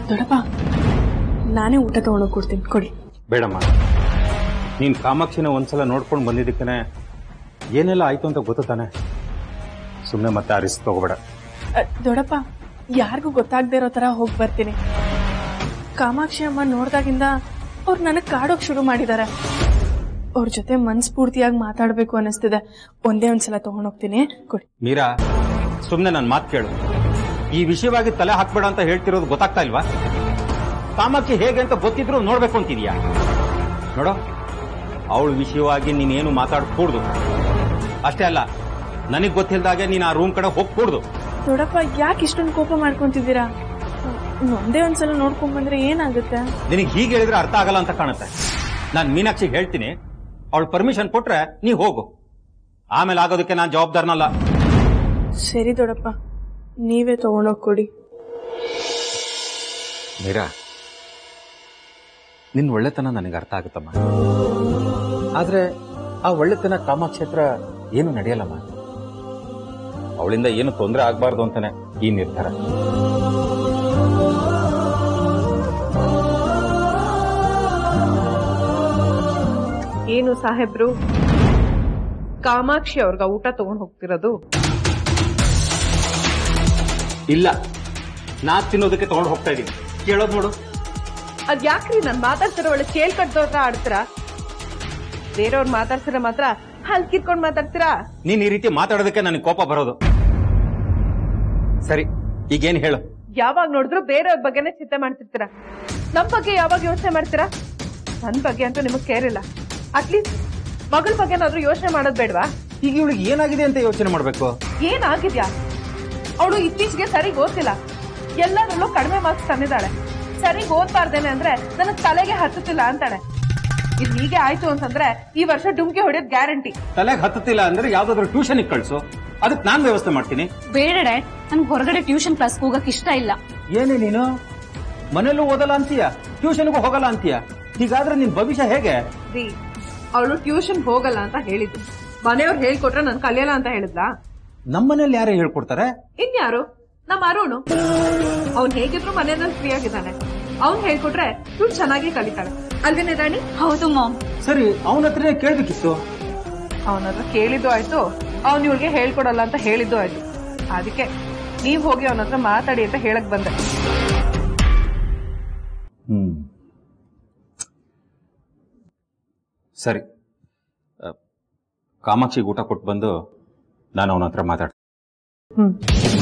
ದೊಡ್ಡಪ್ಪ ನಾನೇ ಊಟ ತಗೊಂಡೋಗಿ ಕೊಡ್ತೀನಿ ಕೊಡಿ ಬೇಡಮ್ಮ ನೀನ್ ಕಾಮಾಕ್ಷಿನ ಒಂದ್ಸಲ ನೋಡ್ಕೊಂಡು ಬಂದಿದ್ದಕ್ಕನೆ ಏನೆಲ್ಲ ಆಯ್ತು ಅಂತ ಗೊತ್ತು ತಾನೆ ಸುಮ್ಮನೆ ಮತ್ತೆ ಆ ರಿಸ್ಕ್ ತಗೋಬೇಡ ಅ, ದೊಡ್ಡಪ್ಪ ಯಾರಿಗೂ ಗೊತ್ತಾಗದೇ ಇರೋ ತರ ಹೋಗಿ ಬರ್ತೀನಿ ಕಾಮಾಕ್ಷಿ ಅಮ್ಮ ನೋಡ್ದಾಗಿಂದ ಅವ್ರು ನನಗ್ ಕಾಡೋಕ್ ಶುರು ಮಾಡಿದ್ದಾರೆ ಅವ್ರ ಜೊತೆ ಮನ್ಸ್ಫೂರ್ತಿಯಾಗಿ ಮಾತಾಡ್ಬೇಕು ಅನಿಸ್ತಿದೆ ಒಂದೇ ಒಂದ್ಸಲ ತಗೊಂಡೋಗ್ತೀನಿ ಕೊಡಿ ಮೀರಾ ಸುಮ್ಮನೆ ನನ್ನ ಮಾತು ಕೇಳು ಈ ವಿಷಯವಾಗಿ ತಲೆ ಹಾಕ್ಬೇಡ ಅಂತ ಹೇಳ್ತಿರೋದು ಗೊತ್ತಾಗ್ತಾ ಇಲ್ವಾ ಕಾಮಾಕ್ಷಿ ಹೇಗೆ ಅಂತ ಗೊತ್ತಿದ್ರು ನೋಡ್ಬೇಕು ಅಂತಿದ್ಯಾ ನೋಡೋ ಅವಳ ವಿಷಯವಾಗಿ ನೀನೇನು ಮಾತಾಡ್ಕೂಡ್ದು ಅಷ್ಟೇ ಅಲ್ಲ ನನಗ್ ಗೊತ್ತಿಲ್ದಾಗೆ ನೀನು ಆ ರೂಮ್ ಕಡೆ ಹೋಗ್ಕೂಡ್ದು ದೊಡ್ಡಪ್ಪ ಯಾಕೆ ಇಷ್ಟೊಂದು ಕೋಪ ಮಾಡ್ಕೊಂತಿದ್ದೀರಾ ಒಂದೇ ಒಂದ್ಸಲ ನೋಡ್ಕೊಂಡ್ ಬಂದ್ರೆ ಏನಾಗುತ್ತೆ ನಿನಗೆ ಹೀಗೆ ಹೇಳಿದ್ರೆ ಅರ್ಥ ಆಗಲ್ಲ ಅಂತ ಕಾಣುತ್ತೆ ನಾನು ಮೀನಾಕ್ಷಿಗೆ ಹೇಳ್ತೀನಿ ಅವಳು ಪರ್ಮಿಷನ್ ಕೊಟ್ರೆ ನೀ ಹೋಗು ಆಮೇಲೆ ಆಗೋದಕ್ಕೆ ನಾನು ಜವಾಬ್ದಾರನಲ್ಲ ಸರಿ ದೊಡ್ಡಪ್ಪ ನೀವೇ ತಗೊಂಡೋಗಿ ಕೊಡಿ ಮೀರಾ ನಿನ್ ಒಳ್ಳೆತನ ನನಗೆ ಅರ್ಥ ಆಗುತ್ತಮ್ಮ ಆದ್ರೆ ಆ ಒಳ್ಳೆತನ ಕಾಮಾಕ್ಷೇತ್ರ ಏನು ನಡೆಯಲ್ಲಮ್ಮ ಅವಳಿಂದ ಏನು ತೊಂದರೆ ಆಗ್ಬಾರ್ದು ಅಂತಾನೆ ಈ ನಿರ್ಧಾರ ಏನು ಸಾಹೇಬ್ರು ಕಾಮಾಕ್ಷಿ ಅವ್ರಿಗೆ ಊಟ ತಗೊಂಡ್ ಹೋಗ್ತಿರೋದು ಇಲ್ಲ ನಾ ತಿನ್ನೋದಕ್ಕೆ ತಗೊಂಡು ಹೋಗ್ತಾ ಇದೀನಿ ಕೇಳೋದು ನೋಡು ಅದ್ ಯಾಕ್ರಿ ನಾನ್ ಮಾತಾಡ್ತಿರೋ ಒಳ್ಳೆ ಕೇಳ್ ಕಟ್ದೋದ್ರ ಆಡ್ತೀರಾ ಬೇರೆಯವ್ರು ಮಾತಾಡ್ಸಿದ್ರೆ ಮಾತ್ರ ಹಲ್ ಕಿರ್ಕೊಂಡ್ ಮಾತಾಡ್ತೀರಾ ನೀನ್ ಈ ರೀತಿ ಮಾತಾಡೋದಕ್ಕೆ ನನಗೆ ಕೋಪ ಬರೋದು ಸರಿ ಈಗೇನು ಹೇಳು ಯಾವಾಗ ನೋಡಿದ್ರು ಬೇರೆಯವ್ರ ಬಗ್ಗೆನೇ ಚಿಂತೆ ಮಾಡ್ತಿರ್ತೀರಾ ನಮ್ ಬಗ್ಗೆ ಯಾವಾಗ ಯೋಚನೆ ಮಾಡ್ತೀರಾ ನನ್ ಬಗ್ಗೆ ಅಂತೂ ನಿಮಗ್ ಕೇರ್ ಇಲ್ಲ ಅಟ್ಲೀಸ್ಟ್ ಮಗಳ ಬಗ್ಗೆ ಏನಾದ್ರೂ ಯೋಚನೆ ಮಾಡೋದ್ ಬೇಡ್ವಾ ಈಗ ಇವಳಿಗೆ ಏನಾಗಿದೆ ಅಂತ ಯೋಚನೆ ಮಾಡ್ಬೇಕು ಏನಾಗಿದ್ಯಾ ಅವಳು ಇತ್ತೀಚೆಗೆ ಸರಿಗ್ ಓದ್ತಿಲ್ಲ ಎಲ್ಲರಲ್ಲೂ ಕಡಿಮೆ ಮಾರ್ಕ್ಸ್ ತಂದಿದ್ದಾಳೆ ಸರಿಗ್ ಓದ್ಬಾರ್ದೇನೆ ಅಂದ್ರೆ ನನಗ್ ತಲೆಗೆ ಹತ್ತುತ್ತಿಲ್ಲ ಅಂತಾಳೆ ಇದು ಹೀಗೆ ಆಯ್ತು ಅಂತಂದ್ರೆ ಈ ವರ್ಷ ಡುಮ್ಕಿ ಹೊಡೆಯೋದ್ ಗ್ಯಾರಂಟಿ ತಲೆಗೆ ಹತ್ತುತ್ತಿಲ್ಲ ಅಂದ್ರೆ ಯಾವ್ದಾದ್ರು ಟ್ಯೂಷನ್ ಕಳ್ಸು ಅದಕ್ಕೆ ನಾನ್ ವ್ಯವಸ್ಥೆ ಮಾಡ್ತೀನಿ ಬೇಡ ಡ್ಯಾಡ್ ನನ್ಗೆ ಹೊರಗಡೆ ಟ್ಯೂಷನ್ ಕ್ಲಾಸ್ ಹೋಗಕ್ ಇಷ್ಟ ಇಲ್ಲ ಏನೇ ನೀನು ಮನೇಲೂ ಓದಲ್ಲ ಅಂತೀಯ ಟ್ಯೂಷನ್ಗೂ ಹೋಗಲ್ಲ ಅಂತೀಯ ಹೀಗಾದ್ರೆ ನಿನ್ ಭವಿಷ್ಯ ಹೇಗೆ ರೀ ಅವಳು ಟ್ಯೂಷನ್ ಹೋಗಲ್ಲ ಅಂತ ಹೇಳಿದ್ದು ಮನೆಯವ್ರು ಹೇಳ್ಕೊಟ್ರೆ ನನ್ ಕಲಿಯಲ್ಲ ಅಂತ ಹೇಳಿದ್ಲಾ ನಮ್ಮನೇಲಿ ಯಾರೇ ಹೇಳ್ಕೊಡ್ತಾರೆ ಇನ್ಯಾರು ನಮ್ಮ ಅರುಣು ಅವ್ನ್ ಹೇಗಿದ್ರು ಮನೆಯಲ್ಲಿ ಫ್ರೀ ಆಗಿದ್ದಾನೆ ಅವ್ನ್ ಹೇಳ್ಕೊಟ್ರೆ ಇವ್ಳು ಚೆನ್ನಾಗಿ ಕಲಿತಾಳೆ ಅಲ್ವೇನೆ ರಾಣಿ ಹೌದು ಮಾಮ್ ಸರಿ ಅವನ ಹತ್ರನೇ ಕೇಳ್ಬೇಕಿತ್ತು ಅವನ ಹತ್ರ ಕೇಳಿದ್ದು ಆಯ್ತು ಅವ್ನ್ ಇವಳಿಗೆ ಹೇಳ್ಕೊಡಲ್ಲ ಅಂತ ಹೇಳಿದ್ದು ಆಯ್ತು ಅದಕ್ಕೆ ನೀವ್ ಹೋಗಿ ಅವನ ಹತ್ರ ಮಾತಾಡಿ ಅಂತ ಹೇಳಕ್ ಬಂದೆ ಹ್ಮ್ ಸರಿ ಅ, ಕಾಮಾಕ್ಷಿಗೆ ಊಟ ಕೊಟ್ಟು ಬಂದು ನಾನು ಅವನ ಹತ್ರ ಮಾತಾಡ್ತೀನಿ ಹ್ಮ್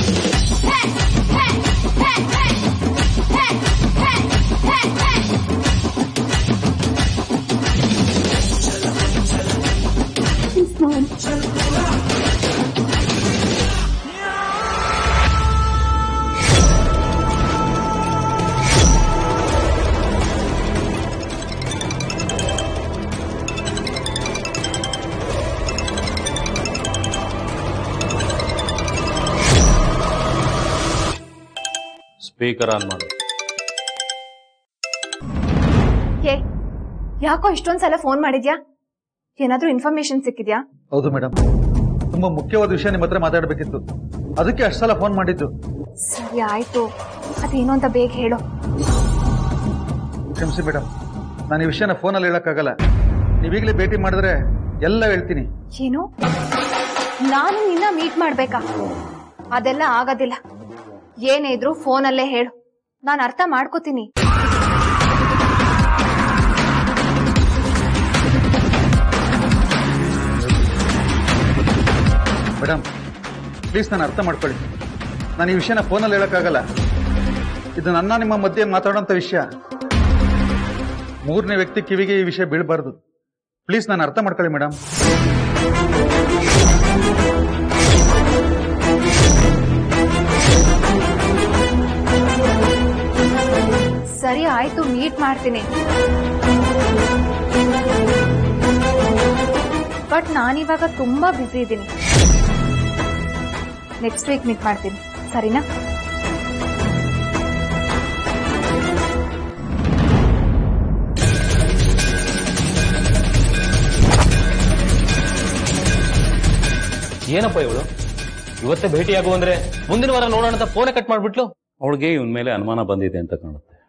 ಸ್ಪೀಕರ್ ಆನ್ ಮಾಡು ಏ ಯಾಕೋ ಇಷ್ಟೊಂದ್ ಸಲ ಫೋನ್ ಮಾಡಿದ್ಯಾ ಏನಾದ್ರೂ ಇನ್ಫಾರ್ಮೇಶನ್ ಸಿಕ್ಕಿದ್ಯಾ ಹೌದು ಮೇಡಮ್ ತುಂಬಾ ಮುಖ್ಯವಾದ ವಿಷಯ ನಿಮ್ಮ ಹತ್ರ ಮಾತಾಡಬೇಕಿತ್ತು ಅದಕ್ಕೆ ಅಷ್ಟು ಸಲ ಫೋನ್ ಮಾಡಿದ್ದು ಸರಿ ಆಯ್ತು ಅದೇನು ಅಂತ ಬೇಗ ಹೇಳು ಕ್ಷಮಿಸಿ ಮೇಡಮ್ ನಾನು ಈ ವಿಷಯನ ಫೋನಲ್ಲಿ ಹೇಳಕ್ಕಾಗಲ್ಲ ನೀವೀಗಲೇ ಭೇಟಿ ಮಾಡಿದ್ರೆ ಎಲ್ಲ ಹೇಳ್ತೀನಿ ಏನು ನಾನು ನಿನ್ನ ಮೀಟ್ ಮಾಡ್ಬೇಕಾ ಅದೆಲ್ಲ ಆಗೋದಿಲ್ಲ ಏನೇ ಇದ್ರು ಫೋನಲ್ಲೇ ಹೇಳು ನಾನು ಅರ್ಥ ಮಾಡ್ಕೋತೀನಿ ಮೇಡಮ್ ಪ್ಲೀಸ್ ನಾನು ಅರ್ಥ ಮಾಡ್ಕೊಳ್ಳಿ ನಾನು ಈ ವಿಷಯನ ಫೋನಲ್ಲಿ ಹೇಳಕ್ಕಾಗಲ್ಲ ಇದು ನನ್ನ ನಿಮ್ಮ ಮಧ್ಯೆ ಮಾತಾಡೋಂಥ ವಿಷಯ ಮೂರನೇ ವ್ಯಕ್ತಿ ಕಿವಿಗೆ ಈ ವಿಷಯ ಬೀಳಬಾರ್ದು ಪ್ಲೀಸ್ ನಾನು ಅರ್ಥ ಮಾಡ್ಕೊಳ್ಳಿ ಮೇಡಮ್ ಸರಿ ಆಯ್ತು ಮೀಟ್ ಮಾಡ್ತೀನಿ ಬಟ್ ನಾನಿವಾಗ ತುಂಬಾ ಬ್ಯುಸಿ ಇದ್ದೀನಿ ನೆಕ್ಸ್ಟ್ ವೀಕ್ ಮೀಟ್ ಮಾಡ್ತೀನಿ ಸರಿನಾ ಏನಪ್ಪ ಇವಳು ಇವತ್ತೇ ಭೇಟಿಯಾಗು ಅಂದ್ರೆ ಮುಂದಿನ ವಾರ ನೋಡೋಣ ಅಂತ ಫೋನೇ ಕಟ್ ಮಾಡ್ಬಿಟ್ಲು ಅವಳಿಗೆ ಇವನ್ ಮೇಲೆ ಅನುಮಾನ ಬಂದಿದೆ ಅಂತ ಕಾಣುತ್ತೆ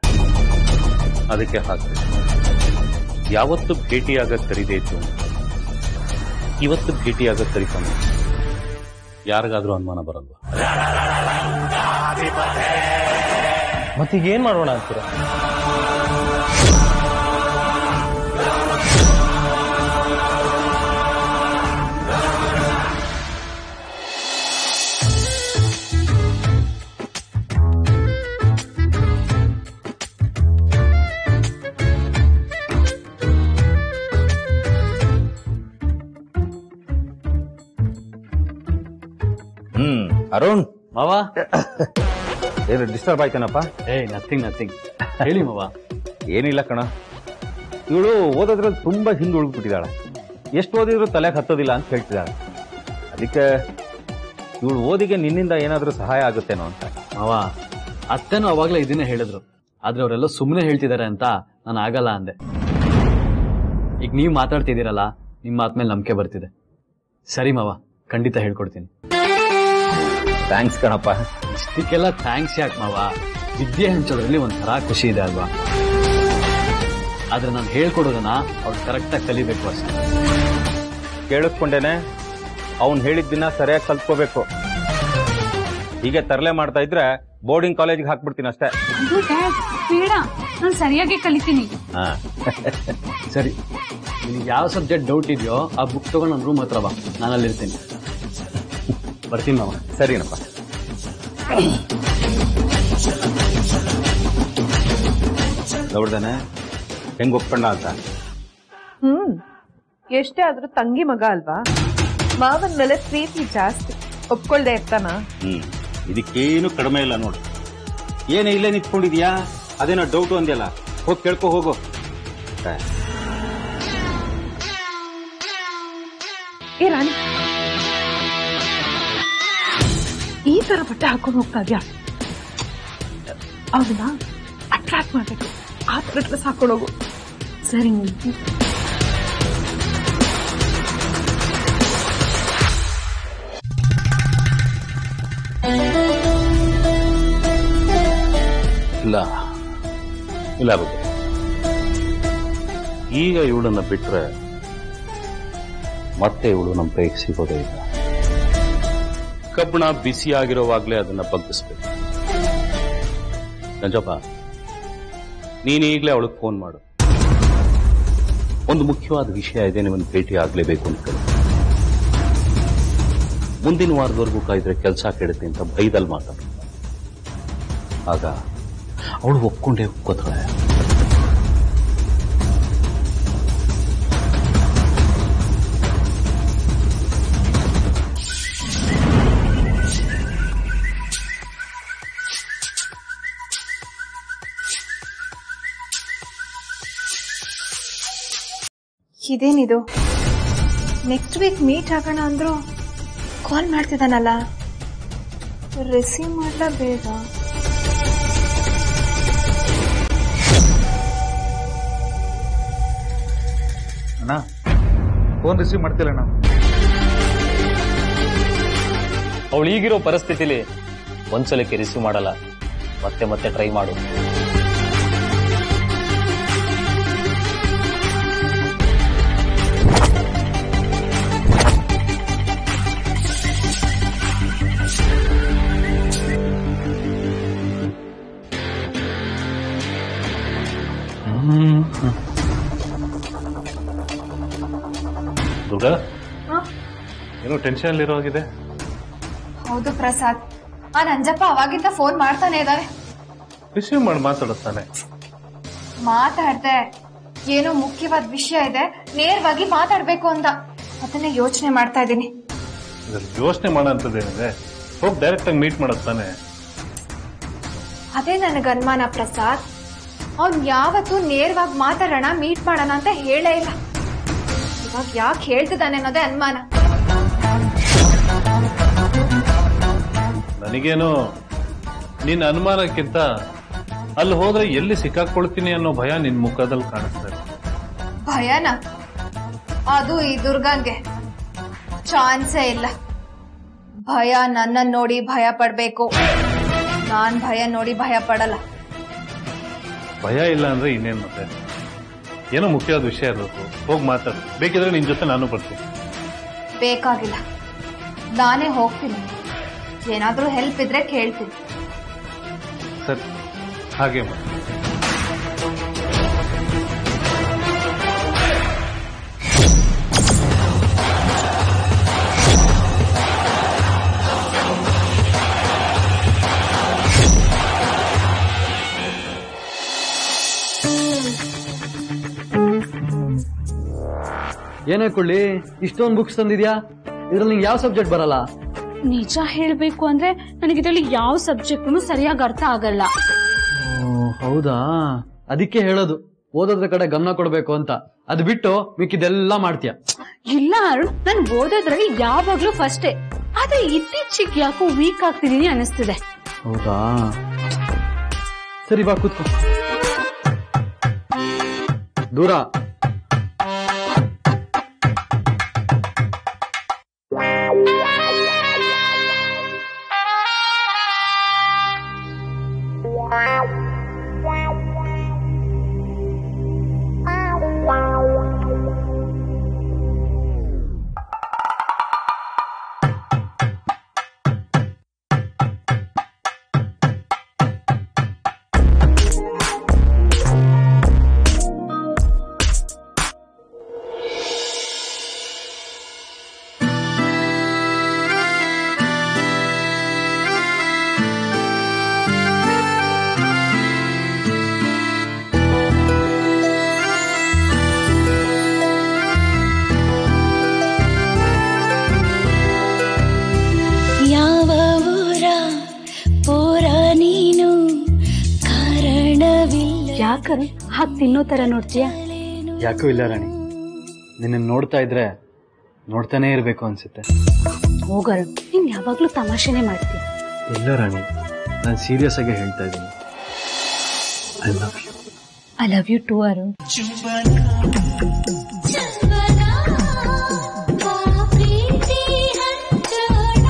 ಅದಕ್ಕೆ ಹಾಗೆ ಯಾವತ್ತು ಭೇಟಿಯಾಗಕ್ ಕರೀದೇ ಇತ್ತು ಇವತ್ತು ಭೇಟಿಯಾಗಕ್ ಕರಿತಾನೆ ಯಾರಿಗಾದ್ರೂ ಅನುಮಾನ ಬರಲ್ವಾ ಮತ್ತೀಗ ಏನ್ ಮಾಡೋಣ ಅಂತೀರಾ ಹ್ಮ್ ಅರುಣ್ ಮಾವ ಏನು ಡಿಸ್ಟರ್ಬ್ ಆಯ್ತೇನಪ್ಪ ಏ ನಥಿಂಗ್ ನಥಿಂಗ್ ಹೇಳಿ ಮಾವ ಏನಿಲ್ಲ ಕಣ ಇವಳು ಓದೋದ್ರಲ್ಲಿ ತುಂಬಾ ಹಿಂದೆ ಉಳ್ಬಿಟ್ಟಿದ್ದಾಳೆ ಎಷ್ಟು ಓದಿದ್ರು ತಲೆಗೆ ಹತ್ತೋದಿಲ್ಲ ಅಂತ ಹೇಳ್ತಿದ್ದಾಳೆ ಅದಕ್ಕೆ ಇವಳು ಓದಿಗೆ ನಿನ್ನಿಂದ ಏನಾದರೂ ಸಹಾಯ ಆಗುತ್ತೇನೋ ಅಂತ ಮಾವ ಅತ್ತೆನೂ ಅವಾಗ್ಲೇ ಇದನ್ನೇ ಹೇಳಿದ್ರು ಆದ್ರೆ ಅವರೆಲ್ಲ ಸುಮ್ಮನೆ ಹೇಳ್ತಿದ್ದಾರೆ ಅಂತ ನಾನು ಆಗಲ್ಲ ಅಂದೆ ಈಗ ನೀವು ಮಾತಾಡ್ತಿದ್ದೀರಲ್ಲ ನಿಮ್ಮ ಮಾತ್ಮೇಲೆ ನಂಬಿಕೆ ಬರ್ತಿದೆ ಸರಿ ಮಾವ ಖಂಡಿತ ಹೇಳ್ಕೊಡ್ತೀನಿ ಥ್ಯಾಂಕ್ಸ್ ಕಣಪ್ಪ ಇಷ್ಟಕ್ಕೆಲ್ಲ ಥ್ಯಾಂಕ್ಸ್ ಯಾಕೆ ಮಾವ ವಿದ್ಯೆ ಹಂಚೋದ್ರಲ್ಲಿ ಒಂಥರ ಖುಷಿ ಇದೆ ಅಲ್ವಾ ಆದ್ರೆ ನಾನು ಹೇಳ್ಕೊಡೋದನ್ನ ಅವ್ರು ಕರೆಕ್ಟಾಗಿ ಕಲಿಬೇಕು ಅಷ್ಟೇ ಕೇಳಿಸ್ಕೊಂಡೇನೆ ಅವ್ನು ಹೇಳಿದ ದಿನ ಸರಿಯಾಗಿ ಕಲ್ತ್ಕೋಬೇಕು ಹೀಗೆ ತರಲೆ ಮಾಡ್ತಾ ಇದ್ರೆ ಬೋರ್ಡಿಂಗ್ ಕಾಲೇಜ್ಗೆ ಹಾಕ್ಬಿಡ್ತೀನಿ ಅಷ್ಟೇ ಅದು ಡ್ಯಾಡ್ ಬೇಡ ನಾನು ಸರಿಯಾಗಿ ಕಲಿತೀನಿ ಹಾ ಸರಿ ನಿನಗೆ ಯಾವ ಸಬ್ಜೆಕ್ಟ್ ಡೌಟ್ ಇದೆಯೋ ಆ ಬುಕ್ ತಗೊಂಡು ನನ್ನ ರೂಮ್ ಹತ್ರ ಬಾ ನಾನು ಅಲ್ಲಿರ್ತೀನಿ ಬರ್ತೀನಿ ಮಾವ ಸರಿನಪ್ಪ ನೋಡ್ದೇನೆ ಹೆಂಗ್ ಒಪ್ಕೊಂಡ ಅಂತ ಹ್ಮ್ ಎಷ್ಟೇ ಆದ್ರೂ ತಂಗಿ ಮಗ ಅಲ್ವಾ ಮಾವನ್ ಮೇಲೆ ಪ್ರೀತಿ ಜಾಸ್ತಿ ಒಪ್ಕೊಳ್ದೆ ಇರ್ತಾನ ಹ್ಮ್ ಇದಕ್ಕೇನು ಕಡಿಮೆ ಇಲ್ಲ ನೋಡು ಏನೇ ಇಲ್ಲೇ ನಿಂತ್ಕೊಂಡಿದ್ಯಾ ಅದೇನೋ ಡೌಟ್ ಅಂದ್ಯಲ್ಲ ಹೋಗಿ ಕೇಳ್ಕೊ ಹೋಗು ಹಾ. ಏ ರಾಣಿ ಈ ತರ ಬಟ್ಟೆ ಹಾಕೊಂಡು ಹೋಗ್ತಾ ಇದ್ಯಾ ಅವನ್ನ ಅಟ್ರಾಕ್ಟ್ ಮಾಡ್ಬೇಕು ಆ ತರ ಡ್ರೆಸ್ ಹಾಕೊಂಡು ಹೋಗು ಸರಿ ಇಲ್ಲ ಇಲ್ಲ ಬಗ್ಗೆ ಈಗ ಇವಳನ್ನ ಬಿಟ್ರೆ ಮತ್ತೆ ಇವಳು ನಮ್ಮ ಕೈಗೆ ಸಿಗೋದೇ ಇಲ್ಲ ಕಬ್ಬಣ ಬಿಸಿ ಆಗಿರೋವಾಗ್ಲೇ ಅದನ್ನ ಬಗ್ಗಿಸ್ಬೇಕು ನಂಜಪ್ಪ ನೀನ್ ಈಗಲೇ ಅವಳಿಗೆ ಫೋನ್ ಮಾಡು ಒಂದು ಮುಖ್ಯವಾದ ವಿಷಯ ಇದೆ ನಿಮ್ಮನ್ನು ಭೇಟಿ ಆಗ್ಲೇಬೇಕು ಅಂತ ಕೇಳಿ ಮುಂದಿನ ವಾರದವರೆಗೂ ಕಾಯ್ದ್ರೆ ಕೆಲಸ ಕೆಡುತ್ತೆ ಅಂತ ಭಯದಲ್ಲಿ ಮಾತಾಡು ಆಗ ಅವಳು ಒಪ್ಕೊಂಡೇ ಒಪ್ಕೋತಾಳೆ ಇದೇನಿದು ನೆಕ್ಸ್ಟ್ ವೀಕ್ ಮೀಟ್ ಆಗೋಣ ಅಂದ್ರು ಕಾಲ್ ಮಾಡ್ತಿದ್ದಾನಲ್ಲ ರಿಸೀವ್ ಮಾಡ್ಲಾ ಬೇಗ ಅಣ್ಣ ಫೋನ್ ರಿಸೀವ್ ಮಾಡ್ತಿಲ್ಲ ಅಣ್ಣ ಅವಳು ಈಗಿರೋ ಪರಿಸ್ಥಿತಿಲಿ ಒಂದ್ಸಲಕ್ಕೆ ರಿಸೀವ್ ಮಾಡಲ್ಲ ಮತ್ತೆ ಮತ್ತೆ ಟ್ರೈ ಮಾಡು ದುರ್ಗಾ ಏನೋ ಟೆನ್ಷನ್ ಅಲ್ಲಿರೋಗಿದೆ ಹೌದು ಪ್ರಸಾದ್ ಆ ನಂಜಪ್ಪ ಅವಾಗಿಂದ ಫೋನ್ ಮಾಡ್ತಾನೆ ಇದ್ದಾರೆ ರಿಸೀವ್ ಮಾಡಿ ಮಾತಾಡುತ್ತಾನೆ ಮಾತಾಡ್ದೆ ಏನೋ ಮುಖ್ಯವಾದ ವಿಷಯ ಇದೆ ನೇರವಾಗಿ ಮಾತಾಡ್ಬೇಕು ಅಂತ ಅದನ್ನೇ ಯೋಚನೆ ಮಾಡ್ತಾ ಇದ್ದೀನಿ ಇದ್ರಲ್ಲಿ ಯೋಚನೆ ಮಾಡೋಂಥದ್ದೇನಿದೆ ಹೋಗಿ ಡೈರೆಕ್ಟ್ ಆಗಿ ಮೀಟ್ ಮಾಡುತ್ತಾನೆ ಅದೇ ನನಗ ಅನುಮಾನ ಪ್ರಸಾದ್ ಅವ್ನ್ ಯಾವತ್ತೂ ನೇರವಾಗಿ ಮಾತಾಡೋಣ ಮೀಟ್ ಮಾಡೋಣ ಅಂತ ಹೇಳೇ ಇಲ್ಲ ಇವಾಗ ಯಾಕೆ ಹೇಳ್ತಿದ್ದಾನೆ ಅನ್ನೋದೇ ಅನುಮಾನ ನನಗೇನು ನಿನ್ನ ಅನುಮಾನಕ್ಕಿಂತ ಅಲ್ಲಿ ಹೋದ್ರೆ ಎಲ್ಲಿ ಸಿಕ್ಕಾಕೊಳ್ತೀನಿ ಅನ್ನೋ ಭಯ ನಿನ್ ಮುಖದಲ್ಲಿ ಕಾಣಿಸ್ತಾ ಇದೆ ಭಯನ ಅದು ಈ ದುರ್ಗಂಗೆ ಚಾನ್ಸೇ ಇಲ್ಲ ಭಯ ನನ್ನ ನೋಡಿ ಭಯ ಪಡ್ಬೇಕು ನಾನ್ ಭಯ ನೋಡಿ ಭಯ ಪಡಲ್ಲ ಭಯ ಇಲ್ಲ ಅಂದ್ರೆ ಇನ್ನೇನ್ ಮತ್ತೆ ಏನೋ ಮುಖ್ಯವಾದ ವಿಷಯ ಇರಬೇಕು ಹೋಗಿ ಮಾತಾಡು ಬೇಕಿದ್ರೆ ನಿನ್ ಜೊತೆ ನಾನು ಬರ್ತೀನಿ ಬೇಕಾಗಿಲ್ಲ ನಾನೇ ಹೋಗ್ತೀನಿ ಏನಾದ್ರೂ ಹೆಲ್ಪ್ ಇದ್ರೆ ಕೇಳ್ತೀನಿ ಸರಿ ಹಾಗೆ ಮಾಡಿ ಏನೇ ಕೊಳ್ಳಿ ಇಷ್ಟೊಂದು ಬುಕ್ಸ್ ತಂದಿದ್ಯಾ ಇದ್ರಲ್ಲಿ ನಿಂಗೆ ಯಾವ ಸಬ್ಜೆಕ್ಟ್ ಬರಲ್ಲ ನಿಜ ಹೇಳ್ಬೇಕು ಅಂದ್ರೆ ನನಗೆ ಇದರಲ್ಲಿ ಯಾವ ಸಬ್ಜೆಕ್ಟು ಸರಿಯಾಗಿ ಅರ್ಥ ಆಗಲ್ಲ ಓ, ಹೌದಾ ಅದಕ್ಕೆ ಹೇಳೋದು ಓದೋದ್ರ ಕಡೆ ಗಮನ ಕೊಡ್ಬೇಕು ಅಂತ ಅದ್ ಬಿಟ್ಟು ಮಿಕ್ಕಿದೆಲ್ಲ ಮಾಡ್ತೀಯ ಇಲ್ಲ ಅರುಣ್ ನನ್ ಓದೋದ್ರಲ್ಲಿ ಯಾವಾಗ್ಲೂ ಫಸ್ಟೇ ಆದ್ರೆ ಇತ್ತೀಚೆಗೆ ಯಾಕೋ ವೀಕ್ ಆಗ್ತಿದೀನಿ ಅನಿಸ್ತಿದೆ ಹೌದಾ ಸರಿ ಬಾ ಕೂತ್ಕೋ ದೂರ ಯಾವ ಊರ ಪೋರ ನೀನು ಕಾರಣವಿಲ್ಲ ಯಾಕರು ಹಾಗೆ ತಿನ್ನೋ ತರ ನೋಡ್ತೀಯ ಯಾಕೂ ಇಲ್ಲ ರಾಣಿ ನಿನ್ನ ನೋಡ್ತಾ ಇದ್ರೆ ನೋಡ್ತಾನೆ ಇರ್ಬೇಕು ಅನ್ಸುತ್ತೆ ಹೋಗರು ನೀನ್ ಯಾವಾಗ್ಲೂ ತಮಾಷೆನೆ ಮಾಡ್ತೀಯ ಇಲ್ಲ ರಾಣಿ ನಾನು ಸೀರಿಯಸ್ ಆಗಿ ಹೇಳ್ತಾ ಇದ್ದೀನಿ I love you I love you too Arun ಪ್ರೀತಿ ಹಂಚೋಣ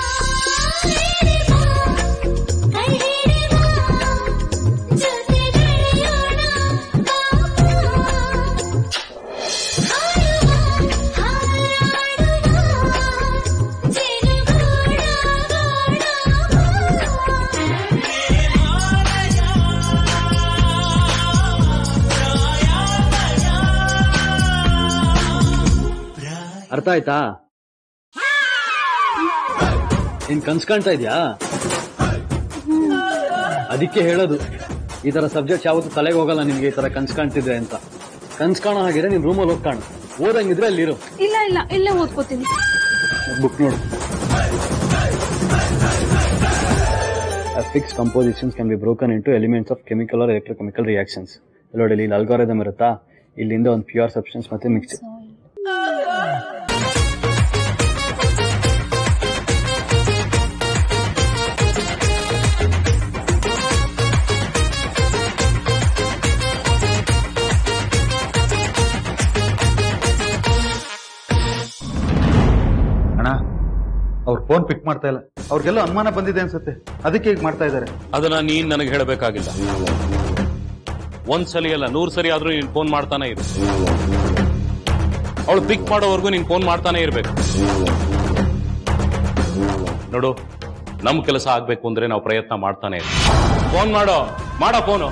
ಕೈ ಹಿಡಿವ ಜೊತೆ ನಡೆಯೋಣ ಹಾಡುವ ಹಾರಾಡುವ ಅರ್ಥ ಆಯ್ತಾ ಏನ್ ಕನ್ಸ್ ಕಾಣ್ತಾ ಇದ್ಯಾ ಅದಕ್ಕೆ ಹೇಳೋದು ಈ ತರ ಸಬ್ಜೆಕ್ಟ್ ಯಾವತ್ತೂ ತಲೆಗೆ ಹೋಗಲ್ಲ ನಿನ್ಗೆ ಈ ತರ ಕನ್ಸ್ ಕಾಣ್ತಿದ್ರೆ ಅಂತ ಕನ್ಸ್ ಕಾಣೋ ಹಾಗಿದ್ರೆ ನಿನ್ ರೂಮಲ್ಲಿ ಹೋಗ್ ಕಾಣು ಓದಂಗಿದ್ರೆ ಅಲ್ಲಿರು ಇಲ್ಲ ಇಲ್ಲ ಇಲ್ಲೇ ಓದ್ಕೋತೀನಿ ಬುಕ್ ನೋಡು fix compositions can be broken into elements of chemical or electrochemical reactions ನೋಡಿ ಇಲ್ಲಿ ಅಲ್ಗಾರಿದಮ್ ಇರುತ್ತಾ ಇಲ್ಲಿಂದ ಒಂದು ಪ್ಯೂರ್ ಸಬ್ಸ್ಟೆನ್ಸ್ ಮತ್ತೆ ಮಿಕ್ಸ್ ಅಣ್ಣ ಅವ್ರ ಫೋನ್ ಪಿಕ್ ಮಾಡ್ತಾ ಇಲ್ಲ ಅವ್ರಿಗೆಲ್ಲ ಅನುಮಾನ ಬಂದಿದೆ ಅನ್ಸುತ್ತೆ ಅದಕ್ಕೆ ಈಗ ಮಾಡ್ತಾ ಇದ್ದಾರೆ ಅದನ್ನ ನೀನ್ ನನಗೆ ಹೇಳಬೇಕಾಗಿಲ್ಲ ಒಂದ್ ಸಲಿ ಅಲ್ಲ ನೂರ್ ಸರಿ ಆದ್ರೂ ನೀನ್ ಫೋನ್ ಮಾಡ್ತಾನೆ ಇರು ಅವಳು ಪಿಕ್ ಮಾಡೋವರೆಗೂ ನೀನ್ ಫೋನ್ ಮಾಡ್ತಾನೆ ಇರ್ಬೇಕು ನೋಡು ನಮ್ ಕೆಲಸ ಆಗ್ಬೇಕು ಅಂದ್ರೆ ನಾವು ಪ್ರಯತ್ನ ಮಾಡ್ತಾನೆ ಇರು ಫೋನ್ ಮಾಡೋ ಮಾಡೋ ಫೋನು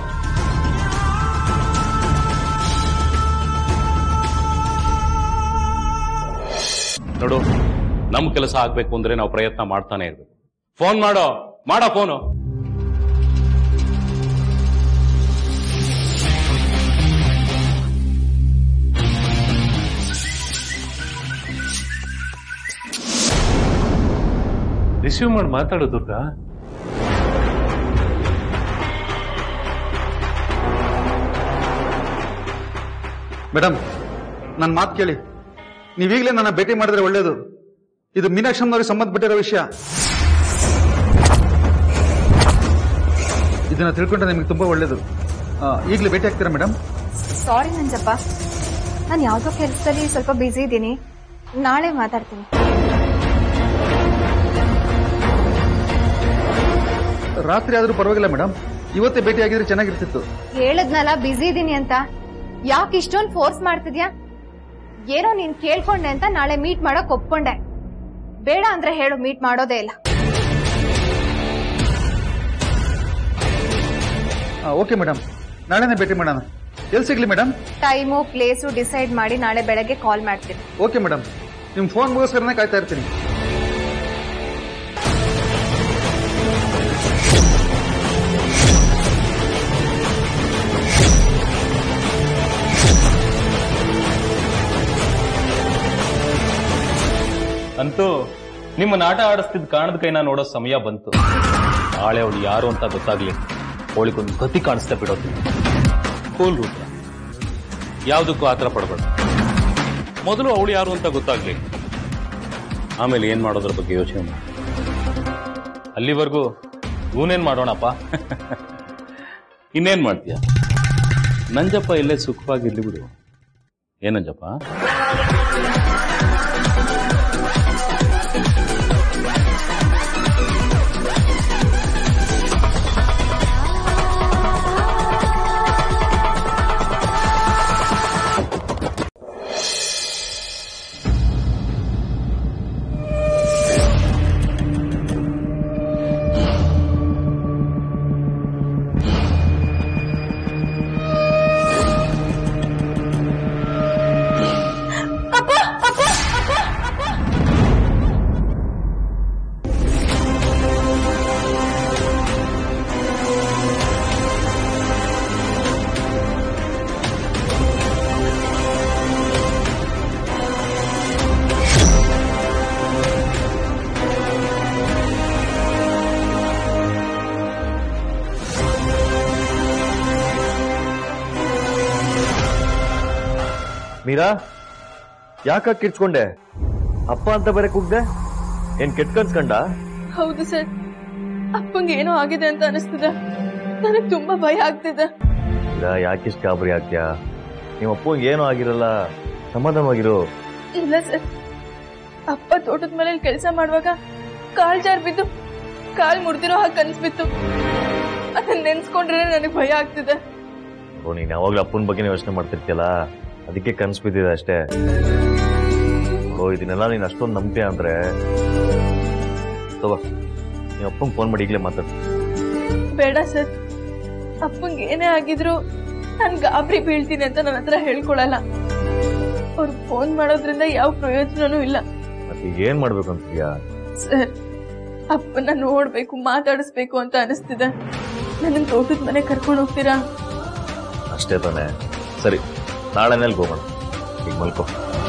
ನೋಡು ನಮ್ ಕೆಲಸ ಆಗ್ಬೇಕು ಅಂದ್ರೆ ನಾವು ಪ್ರಯತ್ನ ಮಾಡ್ತಾನೆ ಇರ್ಬೇಕು ಫೋನ್ ಮಾಡೋ ಮಾಡೋ ಫೋನು ರಿಸೀವ್ ಮಾಡಿ ಮಾತಾಡು ದುರ್ಗಾ ಮೇಡಮ್ ನನ್ನ ಮಾತು ಕೇಳಿ ನೀವೀಗಲೇ ನನ್ನ ಭೇಟಿ ಮಾಡಿದ್ರೆ ಒಳ್ಳೇದು ಇದು ಮೀನಾಕ್ಷಮ್ಮನವ್ರಿಗೆ ಸಂಬಂಧಪಟ್ಟಿರೋ ವಿಷಯ ಇದನ್ನ ತಿಳ್ಕೊಂಡ್ರೆ ನಿಮಗೆ ತುಂಬಾ ಒಳ್ಳೇದು ಆ, ಈಗಲೇ ಭೇಟಿ ಆಗ್ತೀರಾ ಮೇಡಮ್ ಸಾರಿ ನಂಜಪ್ಪ ನಾನು ಯಾವುದೋ ಕೆಲಸದಲ್ಲಿ ಸ್ವಲ್ಪ ಬ್ಯುಸಿ ಇದ್ದೀನಿ ನಾಳೆ ಮಾತಾಡ್ತೀನಿ ರಾತ್ರಿ ಆದ್ರೂ ಪರವಾಗಿಲ್ಲ ಮೇಡಮ್ ಇವತ್ತೇ ಭೇಟಿ ಆಗಿದ್ರೆ ಚೆನ್ನಾಗಿರ್ತಿತ್ತು ಹೇಳದ್ನಲ್ಲ ಬಿಸಿ ಇದೀನಿ ಅಂತ ಯಾಕೆ ಇಷ್ಟೊಂದು ಫೋರ್ಸ್ ಮಾಡ್ತಿದ್ಯಾ ಏನೋ ನೀನ್ ಕೇಳ್ಕೊಂಡೆ ಅಂತ ನಾಳೆ ಮೀಟ್ ಮಾಡಕ್ ಒಪ್ಕೊಂಡೆ ಬೇಡ ಅಂದ್ರೆ ಹೇಳು ಮೀಟ್ ಮಾಡೋದೇ ಇಲ್ಲ ಓಕೆ ಮೇಡಮ್ ನಾಳೆನೇ ಭೇಟಿ ಮಾಡೋಣ ಎಲ್ಲಿ ಸಿಗ್ಲಿ ಮೇಡಮ್ ಟೈಮು ಪ್ಲೇಸು ಡಿಸೈಡ್ ಮಾಡಿ ನಾಳೆ ಬೆಳಗ್ಗೆ ಕಾಲ್ ಮಾಡ್ತೀನಿ ಓಕೆ ಮೇಡಮ್ ನಿಮ್ ಫೋನ್ ಮುಗಿಸ್ಕರನೇ ಕಾಯ್ತಾ ಇರ್ತೀನಿ ಅಂತೂ ನಿಮ್ಮ ನಾಟ ಆಡಿಸ್ತಿದ್ ಕಾಣದ ಕೈನ ನೋಡೋ ಸಮಯ ಬಂತು ನಾಳೆ ಅವಳು ಯಾರು ಅಂತ ಗೊತ್ತಾಗ್ಲಿ ಅವಳಿಗೊಂದು ಗತಿ ಕಾಣಿಸ್ತಾ ಬಿಡೋದು ಕೂಲ್ ರೂಪ ಯಾವುದಕ್ಕೂ ಆತರ ಪಡಬೇಡ ಮೊದಲು ಅವಳು ಯಾರು ಅಂತ ಗೊತ್ತಾಗ್ಲಿ ಆಮೇಲೆ ಏನ್ ಮಾಡೋದ್ರ ಬಗ್ಗೆ ಯೋಚನೆ ಮಾಡಿ ಅಲ್ಲಿವರೆಗೂ ಇವನೇನ್ ಮಾಡೋಣಪ್ಪ ಇನ್ನೇನ್ ಮಾಡ್ತೀಯ ನಂಜಪ್ಪ ಇಲ್ಲೇ ಸುಖವಾಗಿರ್ಲಿ ಬಿಡು ಏನಂಜಪ್ಪ ಮೀರಾ ಯಾಕ ಕಿರ್ಚ್ಕೊಂಡೆ ಅಪ್ಪ ಅಂತ ಬೇರೆ ಕೂಗ್ದೆ ಏನ್ ಕೆಟ್ಟ ಕನ್ಸ್ಕಂಡ ಹೌದು ಸರ್ ಅಪ್ಪಂಗೆ ಏನೋ ಆಗಿದೆ ಅಂತ ಅನಿಸ್ತಿದೆ ನನಗೆ ತುಂಬಾ ಭಯ ಆಗ್ತಿದೆ ಮೀರಾ ಯಾಕಿಷ್ಟು ಗಾಬರಿ ಆಗ್ತ್ಯಾ ನಿಮ್ಮ ಅಪ್ಪಂಗೆ ಏನೂ ಆಗಿರಲ್ಲ ಸಮಾಧಾನವಾಗಿರು ಇಲ್ಲ ಸರ್ ಅಪ್ಪ ತೋಟದ ಮೇಲೆ ಕೆಲಸ ಮಾಡುವಾಗ ಕಾಲ್ ಜಾರ್ ಬಿದ್ದು ಕಾಲ್ ಮುರಿದಿರೋ ಹಾಗೆ ಕನ್ಸ್ಬಿತ್ತು ಅದನ್ನ ನೆನ್ಸ್ಕೊಂಡ್ರೆ ನನಗೆ ಭಯ ಆಗ್ತಿದೆ ಓ ನೀನ್ ಯಾವಾಗ್ಲೂ ಅಪ್ಪನ ಬಗ್ಗೆ ಯೋಚನೆ ಮಾಡ್ತಿರ್ತೀಯಲ್ಲ ಅದಕ್ಕೆ ಕನ್ಸ್ ಬಿದ್ದಿದೆ ಅಷ್ಟೇ ಓ ಇದನ್ನೆಲ್ಲ ನೀನ್ ಅಷ್ಟೊಂದು ನಂಬ್ತೀಯ ಅಂದ್ರೆ ತಗೋ ನೀವು ಅಪ್ಪಂಗೆ ಫೋನ್ ಮಾಡಿ ಈಗಲೇ ಮಾತಾಡು ಬೇಡ ಸರ್ ಅಪ್ಪಂಗೆ ಏನೇ ಆಗಿದ್ರು ನಾನು ಗಾಬರಿ ಬೀಳ್ತೀನಿ ಅಂತ ನನ್ನ ಹತ್ರ ಹೇಳ್ಕೊಳಲ್ಲ ಅವ್ರು ಫೋನ್ ಮಾಡೋದ್ರಿಂದ ಯಾವ ಪ್ರಯೋಜನನೂ ಇಲ್ಲ ಮತ್ತೆ ಈಗ ಏನ್ ಮಾಡ್ಬೇಕು ಅಂತೀಯಾ ಸರ್ ಅಪ್ಪನ ನೋಡ್ಬೇಕು ಮಾತಾಡಿಸ್ಬೇಕು ಅಂತ ಅನಿಸ್ತಿದೆ ನನ್ನ ತೋಟದ ಮನೆ ಕರ್ಕೊಂಡು ಹೋಗ್ತೀರಾ ಅಷ್ಟೇ ತಾನೆ ಸರಿ ನಾಳೆನಲ್ಲಿ ಹೋಗೋಣ ಈಗ ಮಲ್ಕೋ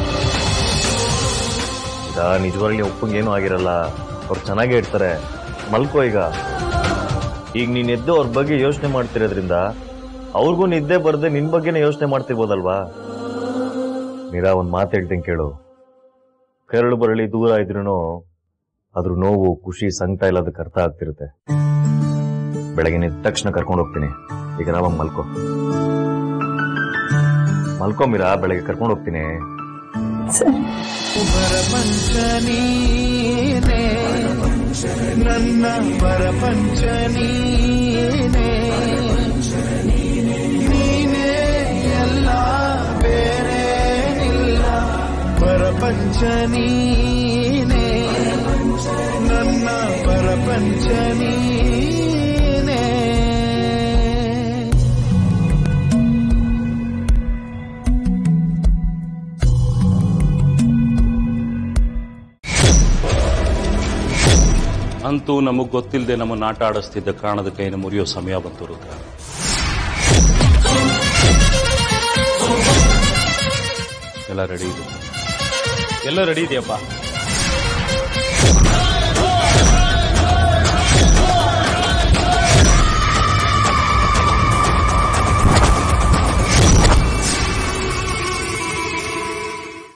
ಈಗ ನಿಜವಾಗ್ಲಿ ಒಪ್ಪಂಗೆ ಏನೂ ಆಗಿರಲ್ಲ ಅವ್ರು ಚೆನ್ನಾಗೇ ಇರ್ತಾರೆ ಮಲ್ಕೋ ಈಗ ಈಗ ನೀನ್ ಎದ್ದು ಅವ್ರ ಬಗ್ಗೆ ಯೋಚನೆ ಮಾಡ್ತಿರೋದ್ರಿಂದ ಅವ್ರಿಗೂ ನಿದ್ದೆ ಬರ್ದೆ ನಿನ್ ಬಗ್ಗೆನೇ ಯೋಚನೆ ಮಾಡ್ತಿರ್ಬೋದಲ್ವಾ ಮೀರಾ ಒಂದ್ ಮಾತು ಹೇಳ್ತೀನಿ ಕೇಳು ಕರಳು ಬರಳಿ ದೂರ ಇದ್ರೂ ಅದ್ರ ನೋವು ಖುಷಿ ಸಂಕಟ ಎಲ್ಲ ಅದಕ್ಕೆ ಅರ್ಥ ಆಗ್ತಿರುತ್ತೆ ಬೆಳಗ್ಗೆ ನಿಂತ ತಕ್ಷಣ ಕರ್ಕೊಂಡು ಹೋಗ್ತೀನಿ ಈಗ ನಾವಾಗ ಮಲ್ಕೋ ಮಲ್ಕೋ ಮೀರಾ ಬೆಳಗ್ಗೆ ಕರ್ಕೊಂಡು ಹೋಗ್ತೀನಿ ಪರಪಂಚ ನೀನೇ ನನ್ನ ಪರಪಂಚ ನೀನೇ ನೀನೇ ಎಲ್ಲ ಬೇರೆ ಇಲ್ಲ ಪರಪಂಚ ನೀನೇ ನನ್ನ ಪರಪಂಚ ನೀನೇ ಅಂತೂ ನಮಗ್ ಗೊತ್ತಿಲ್ಲದೆ ನಮ್ಮ ನಾಟ ಆಡಿಸ್ತಿದ್ದ ಕಾರಣದ ಕೈನ ಮುರಿಯೋ ಸಮಯ ಬಂತು ರುದ್ರ ಎಲ್ಲ ರೆಡಿ ಇದೆ ಎಲ್ಲ ರೆಡಿ ಇದೆಯಪ್ಪ